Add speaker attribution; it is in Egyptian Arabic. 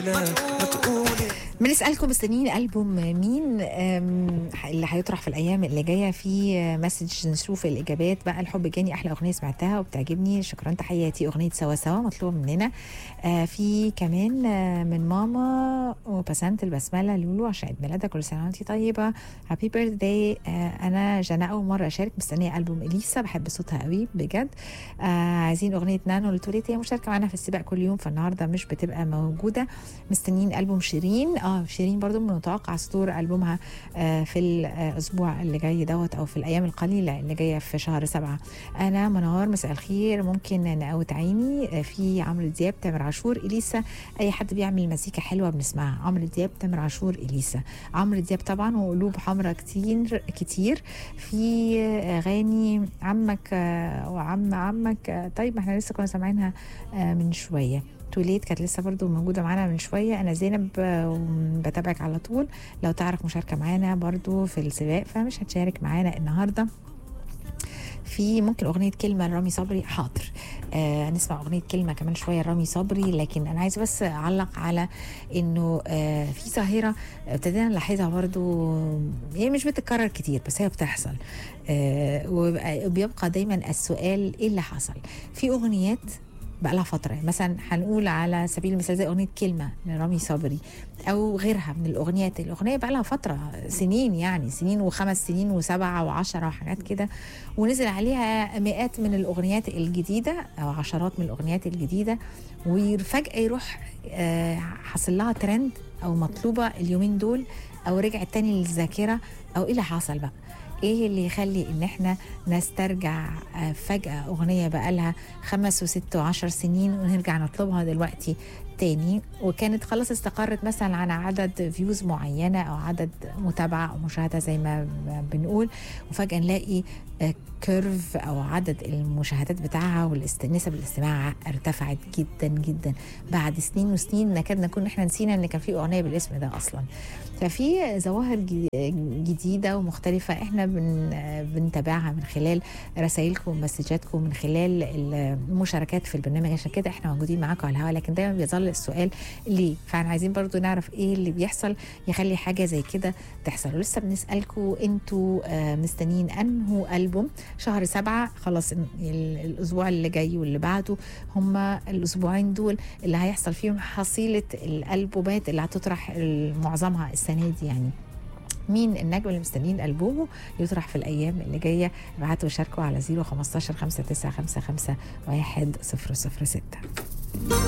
Speaker 1: ما تقولي
Speaker 2: بنسألكم مستنيين ألبوم مين أم، اللي هيطرح في الأيام اللي جاية في مسج نشوف الإجابات بقى الحب جاني أحلى أغنية سمعتها وبتعجبني شكرا تحياتي أغنية سوا سوا مطلوبة مننا آه، في كمان آه، من ماما وبسنت البسملة لولو عشان عيد ميلادها كل سنة وأنتي طيبة هابي بيرثداي أنا جنى أول مرة أشارك مستنية ألبوم إليسا بحب صوتها قوي بجد آه، عايزين أغنية نانو اللي تقولي هي مشاركة معانا في السباق كل يوم فالنهاردة مش بتبقى موجودة مستنيين ألبوم شيرين اه شيرين برضو من المتوقع صدور ألبومها آه، في الأسبوع اللي جاي دوت أو في الأيام القليلة اللي جاية في شهر سبعة أنا منار مساء الخير ممكن نقوت عيني آه، في عمرو دياب تامر عاشور إليسا أي حد بيعمل مزيكا حلوة بنسمعها عمرو دياب تامر عاشور إليسا عمرو دياب طبعا وقلوب حمرا كتير كتير في أغاني عمك آه، وعم عمك آه، طيب ما احنا لسه كنا سامعينها آه، من شوية توليت كانت لسه برضو موجودة معانا من شوية أنا زينب آه، بتابعك على طول لو تعرف مشاركة معانا برضو في السباق فمش هتشارك معانا النهاردة في ممكن أغنية كلمة لرامي صبري حاضر آه نسمع أغنية كلمة كمان شوية لرامي صبري لكن أنا عايزة بس أعلق على إنه آه في ظاهرة ابتدينا نلاحظها برضو هي مش بتتكرر كتير بس هي بتحصل آه وبيبقى- وبيبقى دايما السؤال إيه اللي حصل في أغنيات بقى لها فتره مثلا هنقول على سبيل المثال زي اغنيه كلمه لرامي صبري او غيرها من الاغنيات الاغنيه بقى لها فتره سنين يعني سنين وخمس سنين وسبعه وعشرة وحاجات كده ونزل عليها مئات من الاغنيات الجديده او عشرات من الاغنيات الجديده وفجاه يروح آه، حصل لها ترند او مطلوبه اليومين دول او رجعت تاني للذاكره او ايه اللي حصل بقى ايه اللي يخلي ان احنا نسترجع آه، فجأة اغنية بقالها خمس وست وعشر سنين ونرجع نطلبها دلوقتي تاني وكانت خلاص استقرت مثلا على عدد فيوز معينة او عدد متابعة او مشاهدة زي ما بنقول وفجأة نلاقي آه، كيرف او عدد المشاهدات بتاعها ونسب الاستماع ارتفعت جدا جدا بعد سنين وسنين نكاد نكون احنا نسينا ان كان في اغنيه بالاسم ده اصلا ففي ظواهر جي- جديده ومختلفه احنا بن بنتابعها من خلال رسائلكم ومسجاتكم من خلال المشاركات في البرنامج عشان كده احنا موجودين معاكم على الهواء لكن دايما بيظل السؤال ليه فاحنا عايزين برضو نعرف ايه اللي بيحصل يخلي حاجه زي كده تحصل ولسه بنسالكم انتوا آه، مستنيين انهو البوم شهر سبعة خلاص ال- الاسبوع اللي جاي واللي بعده هما الاسبوعين دول اللي هيحصل فيهم حصيله الالبومات اللي هتطرح معظمها السنه دي يعني مين النجم اللي مستنيين ألبومه يطرح في الأيام اللي جاية ابعتوا وشاركوا على 015 595 1 006